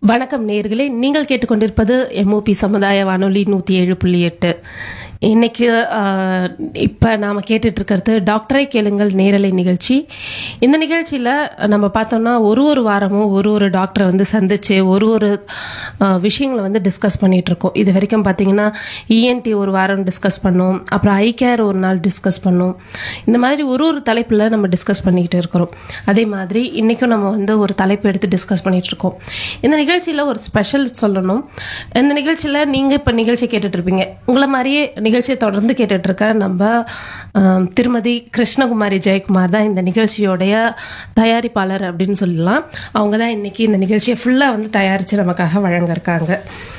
வணக்கம் நேர்களே நீங்கள் கேட்டுக்கொண்டிருப்பது எம்ஓபி சமுதாய வானொலி நூற்றி ஏழு புள்ளி எட்டு இன்னைக்கு ஆஹ், இப்ப நாம கேட்டுட்டு இருக்கிறது டாக்டரை கேளுங்கள் நேரலை நிகழ்ச்சி இந்த நிகழ்ச்சியில நம்ம பார்த்தோம்னா ஒரு ஒரு வாரமும் ஒரு ஒரு டாக்டரை வந்து சந்திச்சு ஒரு ஒரு ஆஹ், விஷயங்களை வந்து டிஸ்கஸ் பண்ணிட்டு இருக்கோம் இது வரைக்கும் பார்த்தீங்கன்னா இஎன்டி ஒரு வாரம் டிஸ்கஸ் பண்ணோம் அப்புறம் ஐ கேர் ஒரு நாள் டிஸ்கஸ் பண்ணோம் இந்த மாதிரி ஒரு ஒரு தலைப்புல நம்ம டிஸ்கஸ் பண்ணிக்கிட்டு இருக்கிறோம் அதே மாதிரி இன்னைக்கும் நம்ம வந்து ஒரு தலைப்பு எடுத்து டிஸ்கஸ் பண்ணிட்டு இருக்கோம் இந்த நிகழ்ச்சியில ஒரு ஸ்பெஷல் சொல்லணும் இந்த நிகழ்ச்சியில நீங்க இப்ப நிகழ்ச்சி கேட்டுட்டு இருப்பீங்க உங்களை மாதிரியே நிகழ்ச்சியை தொடர்ந்து கேட்டுட்டு இருக்க நம்ம ஆம், திருமதி கிருஷ்ணகுமாரி ஜெயக்குமார் தான் இந்த நிகழ்ச்சியோடைய தயாரிப்பாளர் அப்படின்னு சொல்லலாம் அவங்க தான் இன்னைக்கு இந்த நிகழ்ச்சியை ஃபுல்லா வந்து தயாரிச்சு நமக்காக வழங்க இருக்காங்க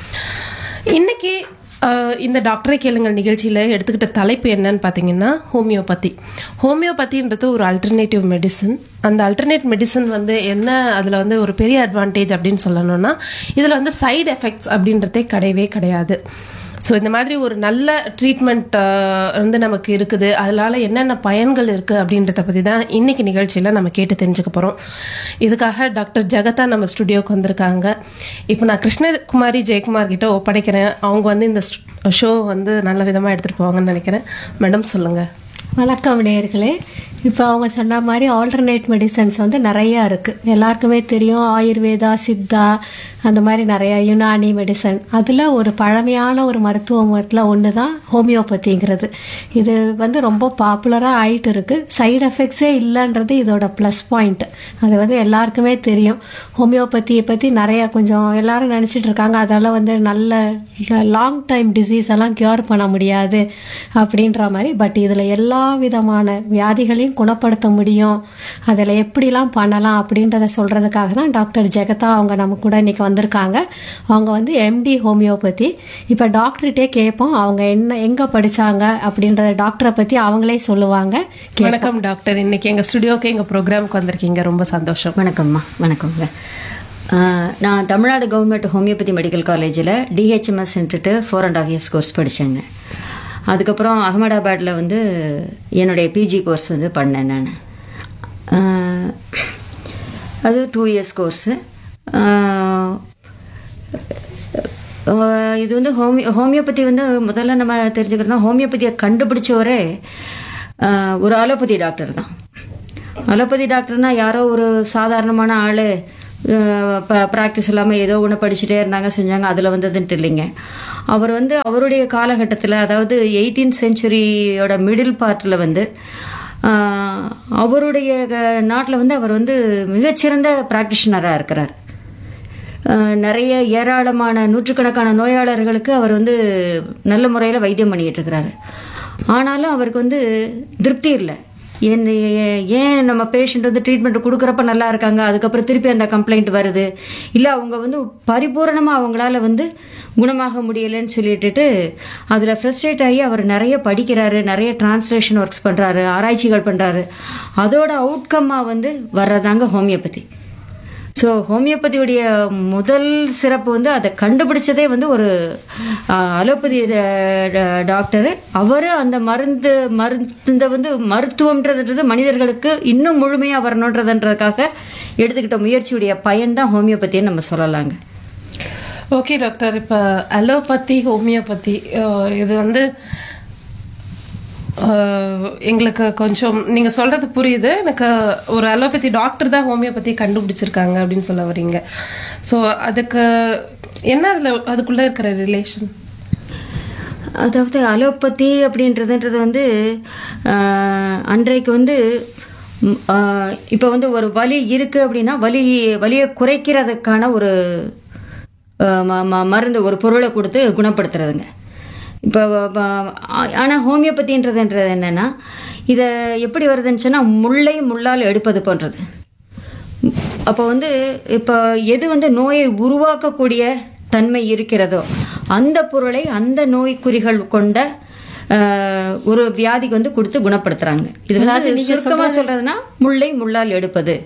இன்னைக்கு அஹ், இந்த டாக்டரை கேளுங்கள் நிகழ்ச்சியில் எடுத்துக்கிட்ட தலைப்பு என்னன்னு பார்த்தீங்கன்னா ஹோமியோபதி ஹோமியோபதின்றது ஒரு அல்டர்னேட்டிவ் மெடிசன் அந்த அல்டர்னேட் மெடிசன் வந்து என்ன அதில் வந்து ஒரு பெரிய அட்வான்டேஜ் அப்படின்னு சொல்லணும்னா இதில் வந்து சைடு எஃபெக்ட்ஸ் அப்படின்றதே கிடையவே கிடையாது ஸோ இந்த மாதிரி ஒரு நல்ல ட்ரீட்மெண்ட் வந்து நமக்கு இருக்குது அதனால என்னென்ன பயன்கள் இருக்குது அப்படின்றத பற்றி தான் இன்னைக்கு நிகழ்ச்சியில் நம்ம கேட்டு தெரிஞ்சுக்க போகிறோம் இதுக்காக டாக்டர் ஜெகதா நம்ம ஸ்டுடியோக்கு வந்திருக்காங்க இப்போ நான் கிருஷ்ணகுமாரி ஜெயக்குமார் கிட்ட ஒப்படைக்கிறேன் அவங்க வந்து இந்த ஷோ வந்து நல்ல விதமாக எடுத்துகிட்டு போவாங்கன்னு நினைக்கிறேன் மேடம் சொல்லுங்கள் வணக்கம் நேயர்களே இப்போ அவங்க சொன்ன மாதிரி ஆல்டர்னேட் மெடிசன்ஸ் வந்து நிறையா இருக்குது எல்லாருக்குமே தெரியும் ஆயுர்வேதா சித்தா அந்த மாதிரி நிறைய யுனானி மெடிசன் அதில் ஒரு பழமையான ஒரு மருத்துவத்தில் ஒன்று தான் ஹோமியோபதிங்கிறது இது வந்து ரொம்ப பாப்புலராக ஆயிட்டு இருக்கு சைடு எஃபெக்ட்ஸே இல்லைன்றது இதோட ப்ளஸ் பாயிண்ட் அது வந்து எல்லாருக்குமே தெரியும் ஹோமியோபதியை பற்றி நிறைய கொஞ்சம் எல்லாரும் நினச்சிட்டு இருக்காங்க அதெல்லாம் வந்து நல்ல லாங் டைம் டிசீஸ் எல்லாம் கியூர் பண்ண முடியாது அப்படின்ற மாதிரி பட் இதில் எல்லா விதமான வியாதிகளையும் குணப்படுத்த முடியும் அதில் எப்படிலாம் பண்ணலாம் அப்படின்றத சொல்கிறதுக்காக தான் டாக்டர் ஜெகதா அவங்க நம்ம கூட இன்னைக்கு வந்திருக்காங்க அவங்க வந்து எம்டி ஹோமியோபதி இப்போ டாக்டர்கிட்டே கேட்போம் அவங்க என்ன எங்கே படித்தாங்க அப்படின்றத டாக்டரை பற்றி அவங்களே சொல்லுவாங்க வணக்கம் டாக்டர் இன்னைக்கு எங்கள் ஸ்டுடியோக்கு எங்கள் ப்ரோக்ராமுக்கு வந்திருக்கீங்க ரொம்ப சந்தோஷம் வணக்கம்மா வணக்கங்க ஆஹ், நான் தமிழ்நாடு கவர்மெண்ட் ஹோமியோபதி மெடிக்கல் காலேஜில் டிஹெச்எம்எஸ் சென்றுட்டு four and half years course படித்தேங்க அதுக்கப்புறம் அகமதாபாத்தில் வந்து என்னுடைய பிஜி கோர்ஸ் வந்து பண்ணேன் நான் ஆஹ், அது டூ இயர்ஸ் கோர்ஸு இது வந்து ஹோமியோ ஹோமியோபதி வந்து முதல்ல நம்ம தெரிஞ்சுக்கிறோம்னா ஹோமியோபதியை கண்டுபிடிச்சவரே ஆஹ், ஒரு அலோபதி டாக்டர் தான் அலோபதி டாக்டர்னா யாரோ ஒரு சாதாரணமான ஆள் ப்ராக்டிஸ் இல்லாமல் ஏதோ ஒன்று படிச்சுட்டே இருந்தாங்க செஞ்சாங்க அதில் வந்ததுன்ட்டு இல்லைங்க அவர் வந்து அவருடைய காலகட்டத்தில் அதாவது எயிட்டீன் செஞ்சுரியோட மிடில் பார்ட்டில் வந்து ஆஹ், அவருடைய நாட்டில் வந்து அவர் வந்து மிகச்சிறந்த ப்ராக்டிஷனராக இருக்கிறார் அஹ் நிறைய ஏராளமான நூற்றுக்கணக்கான நோயாளர்களுக்கு அவர் வந்து நல்ல முறையில் வைத்தியம் பண்ணிட்டு இருக்கிறாரு ஆனாலும் அவருக்கு வந்து திருப்தி இல்லை ஏன் ஏன் நம்ம பேஷண்ட் வந்து ட்ரீட்மெண்ட் கொடுக்குறப்ப நல்லா இருக்காங்க அதுக்கப்புறம் திருப்பி அந்த கம்ப்ளைண்ட் வருது இல்லை அவங்க வந்து பரிபூரணமாக அவங்களால வந்து குணமாக முடியலைன்னு சொல்லிட்டுட்டு அதில் ஃப்ரஸ்ட்ரேட் ஆகி அவர் நிறைய படிக்கிறாரு நிறைய டிரான்ஸ்லேஷன் ஒர்க்ஸ் பண்ணுறாரு ஆராய்ச்சிகள் பண்ணுறாரு அதோட அவுட்கம்மாக வந்து வர்றதாங்க ஹோமியோபதி ஸோ ஹோமியோபதியுடைய முதல் சிறப்பு வந்து அதை கண்டுபிடிச்சதே வந்து ஒரு ஆஹ், அலோபதி டாக்டர் அவர் அந்த மருந்து மருந்த வந்து மருத்துவம்ன்றது மனிதர்களுக்கு இன்னும் முழுமையாக வரணுன்றதுன்றதுக்காக எடுத்துக்கிட்ட முயற்சியுடைய பயன் தான் ஹோமியோபதின்னு நம்ம சொல்லலாங்க ஓகே டாக்டர் இப்போ அலோபதி ஹோமியோபதி அஹ், இது வந்து அஹ், எங்களுக்கு கொஞ்சம் நீங்கள் சொல்கிறது புரியுது எனக்கு ஒரு அலோபதி டாக்டர் தான் ஹோமியோபதி கண்டுபிடிச்சிருக்காங்க அப்படின்னு சொல்ல வரீங்க ஸோ அதுக்கு என்ன அதில் அதுக்குள்ளே இருக்கிற ரிலேஷன் அதாவது அலோபதி அப்படின்றதுன்றது வந்து ஆஹ், அன்றைக்கு வந்து இப்போ வந்து ஒரு வலி இருக்கு அப்படின்னா வலி வலியை குறைக்கிறதுக்கான ஒரு ஆஹ், ம- ம- மருந்து ஒரு பொருளை கொடுத்து குணப்படுத்துறதுங்க இப்போ ஆனால் ஹோமியோபதின்றதுன்றது என்னன்னா இதை எப்படி வருதுன்னு சொன்னால் முள்ளை முள்ளால் எடுப்பது போன்றது அப்போ வந்து இப்போ எது வந்து நோயை உருவாக்கக்கூடிய தன்மை இருக்கிறதோ அந்த பொருளை அந்த நோய்க்குறிகள் கொண்ட ஆஹ், ஒரு வியாதிக்கு வந்து கொடுத்து குணப்படுத்துறாங்க இது வந்து சுருக்கமா சொல்றதுன்னா முள்ளை முள்ளால் எடுப்பது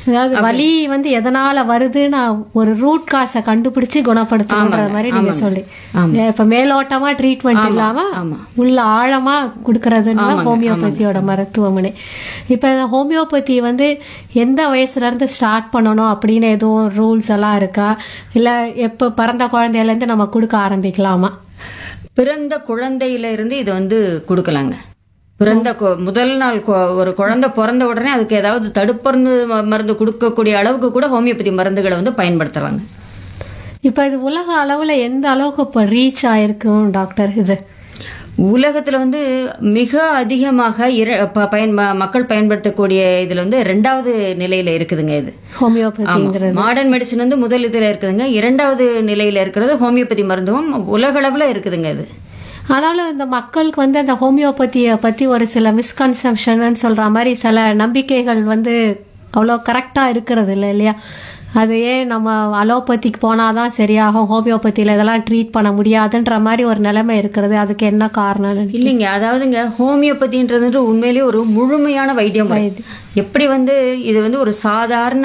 அதாவது வலி வந்து எதனால வருதுன்னு ஒரு ரூட் காசை கண்டுபிடிச்சு குணப்படுத்தணுன்ற மாதிரி நீங்க சொல்லி இப்ப மேலோட்டமா ட்ரீட்மெண்ட் இல்லாம உள்ள ஆழமா கொடுக்கறதுன்னு ஹோமியோபதியோட மருத்துவமனை இப்ப இந்த ஹோமியோபதி வந்து எந்த வயசுல இருந்து ஸ்டார்ட் பண்ணணும் அப்படின்னு எதுவும் ரூல்ஸ் எல்லாம் இருக்கா இல்ல எப்ப பிறந்த குழந்தையில இருந்து நம்ம கொடுக்க ஆரம்பிக்கலாமா பிறந்த குழந்தையில இருந்து இது வந்து கொடுக்கலாங்க பிறந்த கொ- முதல் நாள் கொ- ஒரு குழந்தை பிறந்த உடனே அதுக்கு ஏதாவது தடுப்பருந்து ம- மருந்து கொடுக்கக்கூடிய அளவுக்கு கூட ஹோமியோபதி மருந்துகளை வந்து பயன்படுத்துறாங்க இப்ப இது உலக அளவுல எந்த அளவுக்கு இப்ப ரீச் ஆயிருக்கும் டாக்டர் இது உலகத்துல வந்து மிக அதிகமாக இர- ப- பயன் ம- மக்கள் பயன்படுத்தக்கூடிய இதுல வந்து ரெண்டாவது நிலையில இருக்குதுங்க இது ஹோமியோபதிங்கிற மாடர்ன் மெடிசன் வந்து முதல் இதுல இருக்குதுங்க இரண்டாவது நிலையில இருக்கிறது ஹோமியோபதி மருந்துவம் உலக அளவுல இருக்குதுங்க இது ஆனாலும் இந்த மக்களுக்கு வந்து அந்த ஹோமியோபதியை பத்தி ஒரு சில மிஸ்கன்செப்ஷன் சொல்ற மாதிரி சில நம்பிக்கைகள் வந்து அவ்வளோ கரெக்டா இருக்கிறது இல்லை இல்லையா அது ஏன் நம்ம அலோபதிக்கு போனாதான் சரியாகும் ஹோமியோபதியில இதெல்லாம் ட்ரீட் பண்ண முடியாதுன்ற மாதிரி ஒரு நிலைமை இருக்கிறது அதுக்கு என்ன காரணம்னு இல்லைங்க அதாவதுங்க ஹோமியோபதின்றது வந்து உண்மையிலேயே ஒரு முழுமையான வைத்தியம் முறை. எப்படி வந்து இது வந்து ஒரு சாதாரண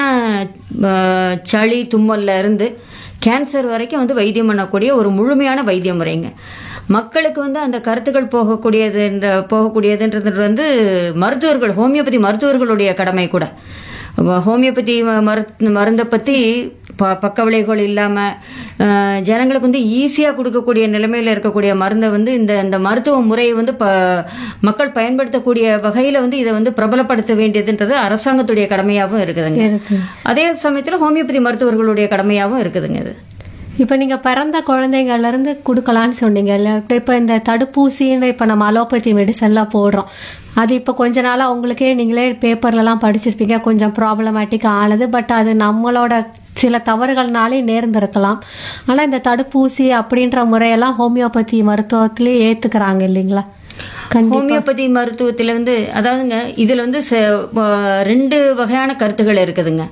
அஹ், சளி தும்மல்ல இருந்து கேன்சர் வரைக்கும் வந்து வைத்தியம் பண்ணக்கூடிய ஒரு முழுமையான வைத்திய முறைங்க மக்களுக்கு வந்து அந்த கருத்துக்கள் போகக்கூடியதுன்ற போகக்கூடியதுன்றது வந்து மருத்துவர்கள் ஹோமியோபதி மருத்துவர்களுடைய கடமை கூட வ- ஹோமியோபதி ம- மரு- மருந்தை பற்றி ப பக்க விளைவுகள் இல்லாமல் ஜனங்களுக்கு வந்து ஈஸியாக கொடுக்கக்கூடிய நிலைமையில் இருக்கக்கூடிய மருந்தை வந்து இந்த இந்த மருத்துவ முறையை வந்து ப மக்கள் பயன்படுத்தக்கூடிய வகையில் வந்து இதை வந்து பிரபலப்படுத்த வேண்டியதுன்றது அரசாங்கத்துடைய கடமையாகவும் இருக்குதுங்க இருக்கு அதே சமயத்தில் ஹோமியோபதி மருத்துவர்களுடைய கடமையாகவும் இருக்குதுங்க இது இப்போ நீங்க பிறந்த குழந்தைங்கள்ல இருந்து கொடுக்கலான்னு சொன்னீங்க இல்ல இப்போ இந்த தடுப்பூசின்னு இப்போ நம்ம அலோபதி மெடிசன்ல போடுறோம் அது இப்போ கொஞ்ச நாளா உங்களுக்கே நீங்களே பேப்பர்லலாம் படிச்சிருப்பீங்க கொஞ்சம் ப்ராப்ளமேட்டிக் ஆனது பட் அது நம்மளோட சில தவறுகள்னாலே நேர்ந்திருக்கலாம் ஆனா இந்த தடுப்பூசி அப்படின்ற முறையெல்லாம் ஹோமியோபதி மருத்துவத்திலே ஏத்துக்கிறாங்க இல்லைங்களா கண்டிப்பா ஹோமியோபதி மருத்துவத்தில் வந்து அதாவதுங்க இதில் வந்து ச- வ- ரெண்டு வகையான கருத்துகள் இருக்குதுங்க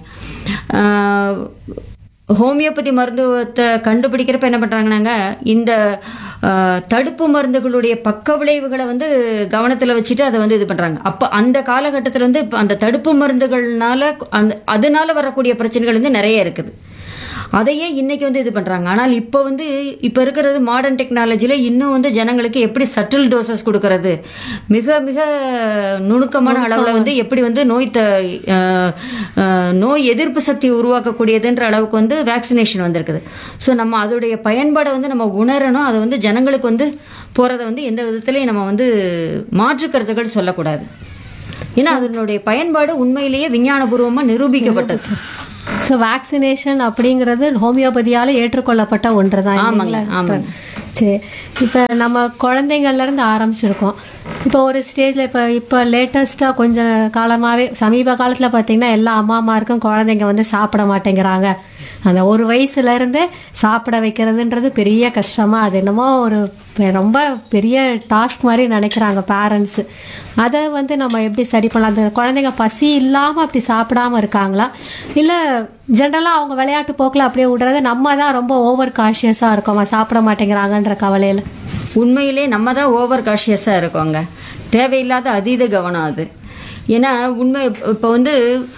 ஆஹ், ஹோமியோபதி மருத்துவத்தை கண்டுபிடிக்கிறப்ப என்ன பண்ணுறாங்கன்னாங்க இந்த ஆஹ், தடுப்பு மருந்துகளுடைய பக்க விளைவுகளை வந்து கவனத்தில் வச்சுட்டு அதை வந்து இது பண்ணுறாங்க அப்போ அந்த காலகட்டத்தில் வந்து இப்ப அந்த தடுப்பு மருந்துகள்னால அந்த அதனால வரக்கூடிய பிரச்சனைகள் வந்து நிறைய இருக்குது அதையே இன்னைக்கு வந்து இது பண்றாங்க ஆனால் இப்போ வந்து இப்போ இருக்கிறது மாடர்ன் டெக்னாலஜில இன்னும் வந்து ஜனங்களுக்கு எப்படி சட்டில் டோசஸ் கொடுக்கறது மிக மிக நுணுக்கமான அளவில் வந்து எப்படி வந்து நோய் த அஹ், அஹ், நோய் எதிர்ப்பு சக்தி உருவாக்கக்கூடியதுன்ற அளவுக்கு வந்து வேக்சினேஷன் வந்திருக்குது ஸோ நம்ம அதோடைய பயன்பாடை வந்து நம்ம உணரணும் அதை வந்து ஜனங்களுக்கு வந்து போறதை வந்து எந்த விதத்திலையும் நம்ம வந்து மாற்று கருத்துக்கள் சொல்லக்கூடாது ஏன்னா அதனுடைய பயன்பாடு உண்மையிலேயே விஞ்ஞானபூர்வமா நிரூபிக்கப்பட்டது ஸோ வேக்சினேஷன் அப்படிங்கிறது ஹோமியோபதியால ஏற்றுக்கொள்ளப்பட்ட ஒன்று தான் ஆமாங்க, ஆமாங்க. சரி இப்போ நம்ம குழந்தைங்கள்ல இருந்து ஆரம்பிச்சிருக்கோம் இப்போ ஒரு ஸ்டேஜில் இப்போ இப்போ லேட்டஸ்ட்டாக கொஞ்சம் காலமாகவே சமீப காலத்தில் பார்த்தீங்கன்னா எல்லா அம்மாமாருக்கும் குழந்தைங்க வந்து சாப்பிட மாட்டேங்கிறாங்க அந்த ஒரு வயசுல இருந்தே சாப்பிட வைக்கிறதுன்றது பெரிய கஷ்டமா அது என்னமோ ஒரு பெ- ரொம்ப பெரிய டாஸ்க் மாதிரி நினைக்கிறாங்க பேரண்ட்ஸ் அதை வந்து நம்ம எப்படி சரி பண்ணலாம் அந்த குழந்தைங்க பசி இல்லாமல் அப்படி சாப்பிடாம இருக்காங்களா இல்லை ஜென்ரலாக அவங்க விளையாட்டு போக்கில் அப்படியே விடுறது நம்ம தான் ரொம்ப ஓவர் காஷியஸாக இருக்கோமா சாப்பிட மாட்டேங்கிறாங்கன்ற கவலையில் உண்மையிலே நம்ம தான் ஓவர் காஷியஸாக இருக்கோங்க தேவையில்லாத அதீத கவனம் அது ஏன்னா உண்மை இப்போ வந்து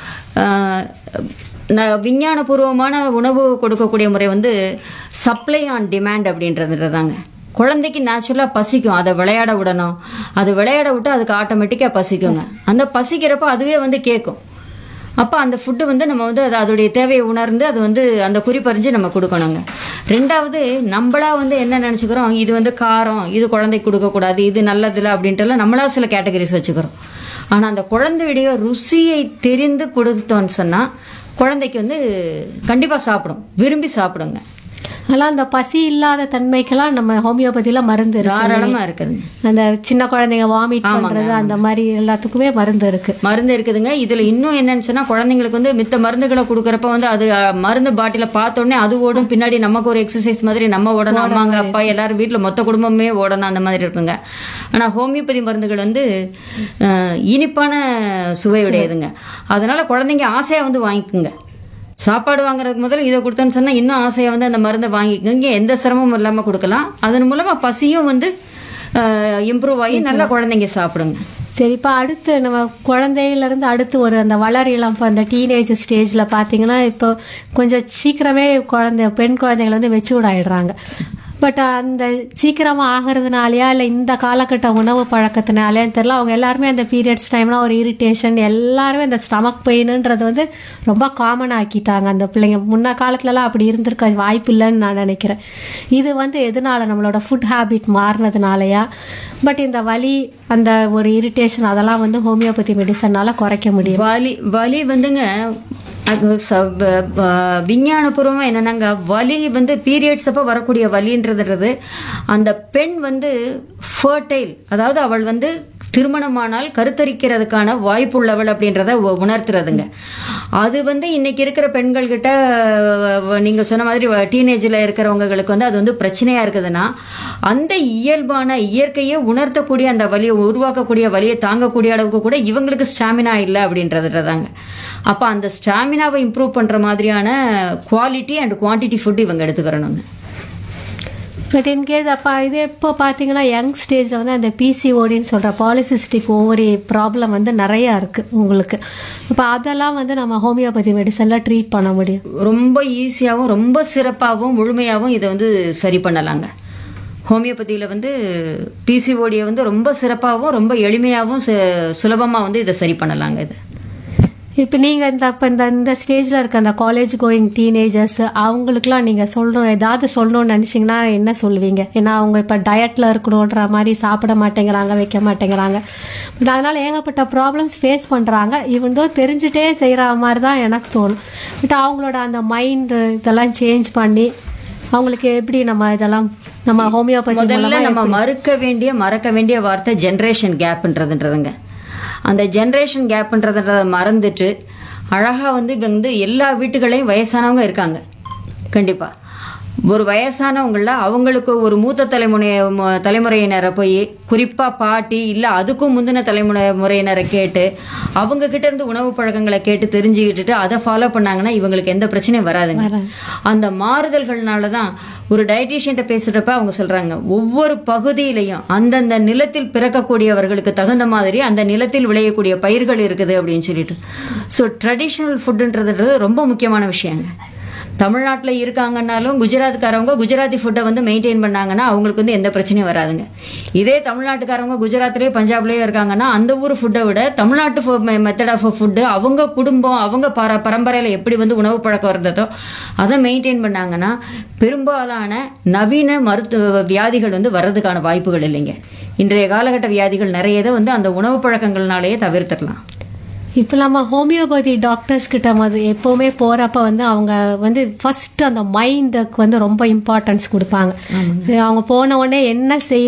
ஆஹ், ந- விஞ்ஞானபூர்வமான உணவு கொடுக்கக்கூடிய முறை வந்து சப்ளை ஆன் டிமாண்ட் அப்படின்றது தாங்க குழந்தைக்கு நேச்சுரலாக பசிக்கும் அதை விளையாட விடணும் அது விளையாட விட்டு அதுக்கு ஆட்டோமேட்டிக்காக பசிக்குங்க அந்த பசிக்கிறப்ப அதுவே வந்து கேட்கும் அப்போ அந்த ஃபுட்டு வந்து நம்ம வந்து அது அதோடைய தேவையை உணர்ந்து அது வந்து அந்த குறிப்பறிஞ்சு நம்ம கொடுக்கணுங்க ரெண்டாவது நம்மளா வந்து என்ன நினச்சிக்கிறோம் இது வந்து காரம் இது குழந்தைக்கு கொடுக்கக்கூடாது இது நல்லதில்ல அப்படின்ட்டுலாம் நம்மளா சில கேட்டகரிஸ் வச்சுக்கிறோம் ஆனால் அந்த குழந்தையுடைய ருசியை தெரிந்து கொடுத்தோன்னு சொன்னால் குழந்தைக்கு வந்து கண்டிப்பாக சாப்பிடும் விரும்பி சாப்பிடுங்க அதெல்லாம் அந்த பசி இல்லாத தன்மைக்கெல்லாம் நம்ம ஹோமியோபதியில மருந்து இருக்கு தாராளமாக இருக்குதுங்க அந்த சின்ன குழந்தைங்க வாமிட் பண்றது அந்த மாதிரி எல்லாத்துக்குமே மருந்து இருக்கு மருந்து இருக்குதுங்க இதுல இன்னும் என்னன்னு சொன்னா குழந்தைங்களுக்கு வந்து மித்த மருந்துகளை கொடுக்கறப்ப வந்து அது அஹ், மருந்து பாட்டில பார்த்தோன்னே அது ஓடும் பின்னாடி நமக்கு ஒரு எக்ஸசைஸ் மாதிரி நம்ம ஓடணும் அம்மாங்க அப்பா எல்லாரும் வீட்டுல மொத்த குடும்பமே ஓடணும் அந்த மாதிரி இருக்குங்க ஆனா ஹோமியோபதி மருந்துகள் வந்து அஹ், இனிப்பான சுவையுடையதுங்க அதனால குழந்தைங்க ஆசையா வந்து வாங்கிக்குங்க சாப்பாடு வாங்குறதுக்கு முதல்ல இதை கொடுத்தோன்னு சொன்னா இன்னும் ஆசையா வந்து அந்த மருந்தை வாங்கிக்கோங்க எந்த சிரமமும் இல்லாம கொடுக்கலாம் அதன் மூலமா பசியும் வந்து இம்ப்ரூவ் ஆகி நல்லா குழந்தைங்க சாப்பிடுங்க சரி இப்போ அடுத்து நம்ம குழந்தையிலேருந்து அடுத்து ஒரு அந்த வளர் இளம் இப்போ அந்த டீனேஜ் ஸ்டேஜில் பார்த்தீங்கன்னா இப்போ கொஞ்சம் சீக்கிரமே குழந்தை பெண் குழந்தைகள் வந்து மெச்சூர்ட் ஆயிடுறாங்க பட் அந்த சீக்கிரமாக ஆகிறதுனாலயா இல்லை இந்த காலகட்ட உணவு பழக்கத்தினாலேன்னு தெரியல அவங்க எல்லாருமே அந்த பீரியட்ஸ் டைம்னா ஒரு இரிட்டேஷன் எல்லாருமே அந்த ஸ்டமக் பெயினுன்றது வந்து ரொம்ப காமன் ஆக்கிட்டாங்க அந்த பிள்ளைங்க முன்ன காலத்துலலாம் அப்படி இருந்திருக்க வாய்ப்பு இல்லைன்னு நான் நினைக்கிறேன் இது வந்து எதனால நம்மளோட ஃபுட் ஹேபிட் மாறினதுனாலயா பட் இந்த வலி அந்த ஒரு இரிட்டேஷன் அதெல்லாம் வந்து ஹோமியோபதி மெடிசனால குறைக்க முடியும் வலி வலி வந்துங்க அது ச- வ- வ- விஞ்ஞானபூர்வமா என்னன்னாங்க வலி வந்து பீரியட்ஸ் அப்ப வரக்கூடிய வலின்றதுன்றது அந்த பெண் வந்து ஃபர்டைல் அதாவது அவள் வந்து திருமணமானால் கருத்தரிக்கிறதுக்கான வாய்ப்புள்ளவள் அப்படின்றத உ- உணர்த்துறதுங்க அது வந்து இன்னைக்கு இருக்கிற பெண்கள் கிட்ட அஹ், நீங்க சொன்ன மாதிரி டீனேஜ்ல இருக்கிறவங்களுக்கு வந்து அது வந்து பிரச்சனையா இருக்குதுன்னா அந்த இயல்பான இயற்கையை உணர்த்தக்கூடிய அந்த வலியை உருவாக்கக்கூடிய வலியை தாங்கக்கூடிய அளவுக்கு கூட இவங்களுக்கு ஸ்டாமினா இல்லை அப்படின்றதுதாங்க அப்ப அந்த ஸ்டாமினாவை இம்ப்ரூவ் பண்ற மாதிரியான குவாலிட்டி அண்ட் குவான்டிட்டி ஃபுட் இவங்க எடுத்துக்கிறணுங்க பட் இன்கேஸ் அப்போ இது இப்போ பார்த்தீங்கன்னா யங் ஸ்டேஜில் வந்து அந்த பிசிஓடின்னு சொல்கிற பாலிசிஸ்டிக் ஓவரி ப்ராப்ளம் வந்து நிறையா இருக்குது உங்களுக்கு இப்போ அதெல்லாம் வந்து நம்ம ஹோமியோபதி மெடிசனில் ட்ரீட் பண்ண முடியும் ரொம்ப ஈஸியாகவும் ரொம்ப சிறப்பாகவும் முழுமையாகவும் இதை வந்து சரி பண்ணலாங்க ஹோமியோபதியில் வந்து பிசிஓடியை வந்து ரொம்ப சிறப்பாகவும் ரொம்ப எளிமையாகவும் சுலபமாக வந்து இதை சரி பண்ணலாங்க இது இப்போ நீங்கள் இந்த இப்போ இந்த இந்த ஸ்டேஜில் இருக்க அந்த காலேஜ் கோயிங் டீனேஜர்ஸ் அவங்களுக்குலாம் நீங்கள் சொல்லணும் ஏதாவது சொல்லணும்னு நினச்சிங்கன்னா என்ன சொல்லுவீங்க ஏன்னா அவங்க இப்போ டயட்டில் இருக்கணுன்ற மாதிரி சாப்பிட மாட்டேங்கிறாங்க வைக்க மாட்டேங்கிறாங்க பட் அதனால் ஏகப்பட்ட ப்ராப்ளம்ஸ் ஃபேஸ் பண்ணுறாங்க இவன் தோ தெரிஞ்சுட்டே செய்கிற மாதிரி தான் எனக்கு தோணும் பட் அவங்களோட அந்த மைண்டு இதெல்லாம் சேஞ்ச் பண்ணி அவங்களுக்கு எப்படி நம்ம இதெல்லாம் நம்ம ஹோமியோபதி முதல்ல நம்ம மறுக்க வேண்டிய மறக்க வேண்டிய வார்த்தை ஜென்ரேஷன் கேப்ன்றதுன்றதுங்க அந்த ஜென்ரேஷன் கேப்ன்றத மறந்துட்டு அழகா வந்து இவங்க வந்து எல்லா வீட்டுகளையும் வயசானவங்க இருக்காங்க கண்டிப்பா ஒரு வயசானவங்கள அவங்களுக்கு ஒரு மூத்த தலைமுறை மு- தலைமுறையினரை போய் குறிப்பா பாட்டி இல்ல அதுக்கும் முந்தின தலைமுறை முறையினரை கேட்டு அவங்க கிட்ட இருந்து உணவு பழக்கங்களை கேட்டு தெரிஞ்சுக்கிட்டுட்டு அதை ஃபாலோ பண்ணாங்கன்னா இவங்களுக்கு எந்த பிரச்சனையும் வராதுங்க அந்த மாறுதல்கள்னால தான் ஒரு டயட்டீஷியன்ட்ட பேசுறப்ப அவங்க சொல்றாங்க ஒவ்வொரு பகுதியிலையும் அந்தந்த நிலத்தில் பிறக்கக்கூடியவர்களுக்கு தகுந்த மாதிரி அந்த நிலத்தில் விளையக்கூடிய பயிர்கள் இருக்குது அப்படின்னு சொல்லிட்டு ஸோ ட்ரெடிஷ்னல் ஃபுட்டுன்றது ரொம்ப முக்கியமான விஷயங்க தமிழ்நாட்டில் இருக்காங்கன்னாலும் குஜராத்காரவங்க குஜராத்தி ஃபுட்டை வந்து மெயின்டைன் பண்ணாங்கன்னா அவங்களுக்கு வந்து எந்த பிரச்சனையும் வராதுங்க இதே தமிழ்நாட்டுக்காரவங்க குஜராத்லேயே பஞ்சாப்லேயே இருக்காங்கன்னா அந்த ஊர் ஃபுட்டை விட தமிழ்நாட்டு மெத்தட் ஆஃப் ஃபுட்டு அவங்க குடும்பம் அவங்க பர பரம்பரையில் எப்படி வந்து உணவு பழக்கம் இருந்ததோ அதை மெயின்டைன் பண்ணாங்கன்னா பெரும்பாலான நவீன மருத்துவ வியாதிகள் வந்து வர்றதுக்கான வாய்ப்புகள் இல்லைங்க இன்றைய காலகட்ட வியாதிகள் நிறைய இதை வந்து அந்த உணவு பழக்கங்கள்னாலேயே தவிர்த்திடலாம் இப்போ நம்ம ஹோமியோபதி டாக்டர்ஸ் கிட்ட வந்து எப்போவுமே போகிறப்ப வந்து அவங்க வந்து ஃபர்ஸ்ட் அந்த மைண்டுக்கு வந்து ரொம்ப இம்பார்ட்டன்ஸ் கொடுப்பாங்க அவங்க போன உடனே என்ன செய்